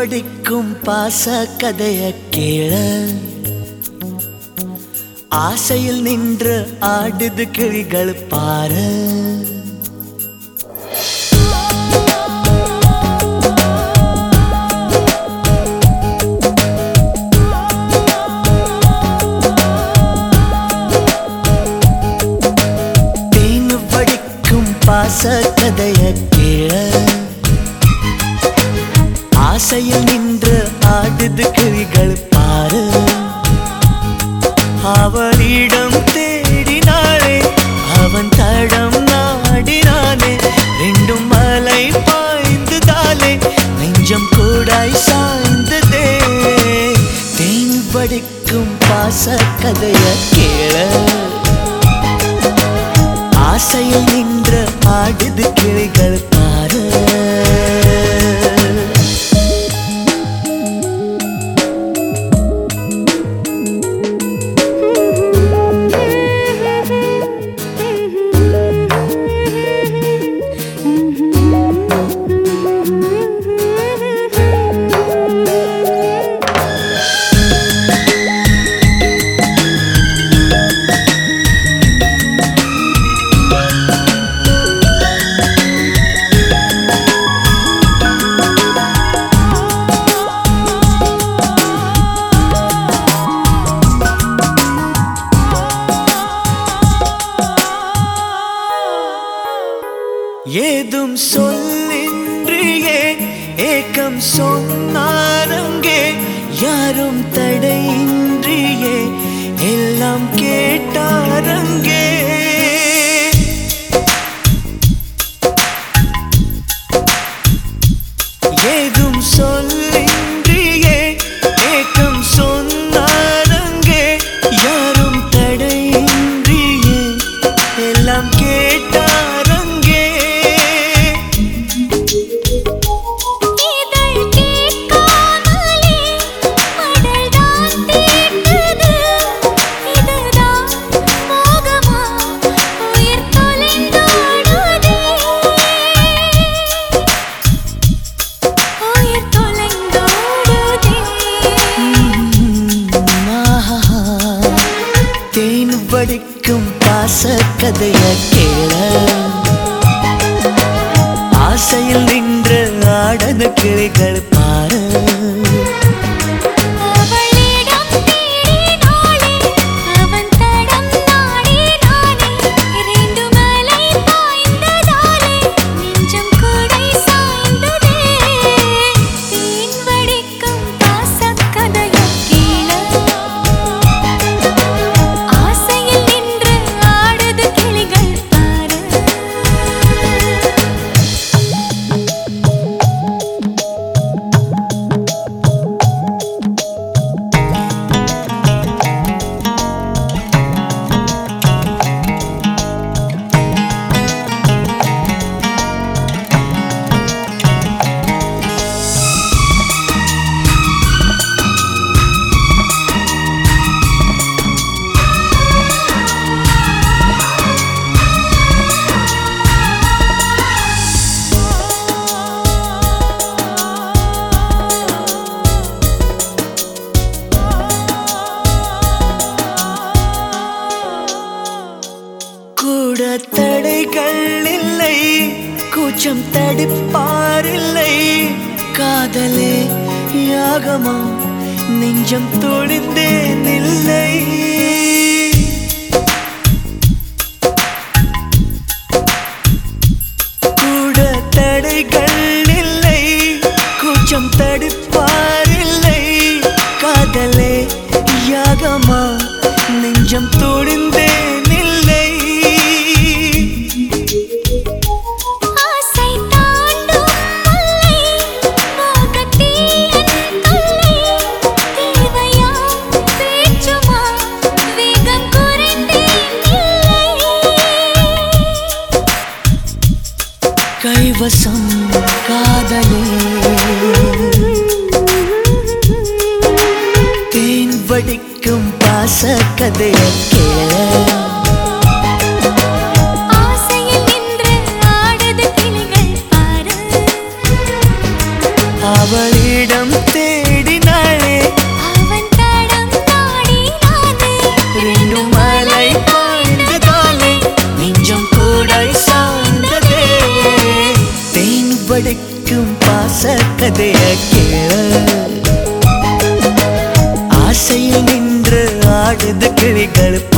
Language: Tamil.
வடிக்கும் பாச கதைய கேள ஆசையில் நின்று ஆடுது கிளிகள் பாரு தேன் வடிக்கும் பாச கதைய கேள ஆசையில் நின்று ஆடுது கிளிகள் பாரு அவளிடம் தேடினாளே அவன் தடம் நாடினானே ரெண்டும் மலை பாய்ந்ததாலே நெஞ்சம் கூடாய் சாய்ந்ததே தேன் வடிக்கும் பாச கதைய கேள ஆசையில் நின்று ஆடுது கிளிகள் பாரு ஏதும் சொல்லின்றியே ஏக்கம் சொன்னாரங்கே யாரும் தடையின்றியே எல்லாம் கேட்டாரங்கே ஏதும் சொல்லின்றியே ஏக்கம் சொன்னாரங்கே யாரும் தடையின்றியே எல்லாம் கேட்டாரங்கே இதழ் கேட்காமலே மடல்தான் தீட்டுது இதுதான் மோகமா உயிர் தொலைந்தோடுதே உயிர் தொலைந்தோடுதே ஆஹா. தேன் வடிக்கும் பாச கதைய கேள ஆசையில் நின்று ஆடது கிளிகள் பாரு அவளிடம் தேடினாளே அவன் தடம் நாடினானே இரண்டு மலை பாய்ந்ததாலே நெஞ்சம் குடை சாய்ந்ததே தேன் வடிக்கும் பாசக்கதையைக் கேள ஆசையில் நின்று ஆடுது கிளிகள் பாரு கூட தடைகள் இல்லை கூச்சம் தடுப்பாரில்லை காதலே யாகமா நெஞ்சம் தொழிந்தேன் இல்லை கூட தடைகள் இல்லை கூச்சம் தடுப்பாரில்லை காதலே யாகமா நெஞ்சம் தொழிந்தேன் இல்லை ஆசை தாண்டும் மல்லை மோகத்தீயன் தொல்லை தேவையா பேச்சுமா வேகம் குறைந்தேன் இல்லை கைவசம் காதலே தேன் வடிக்கும் பாச கதைய கேள ஆசையில் நின்று ஆடுது கிளிகள் பாரு அவளிடம் கதைய கேள ஆசையில் நின்று ஆடுது கிளிகள்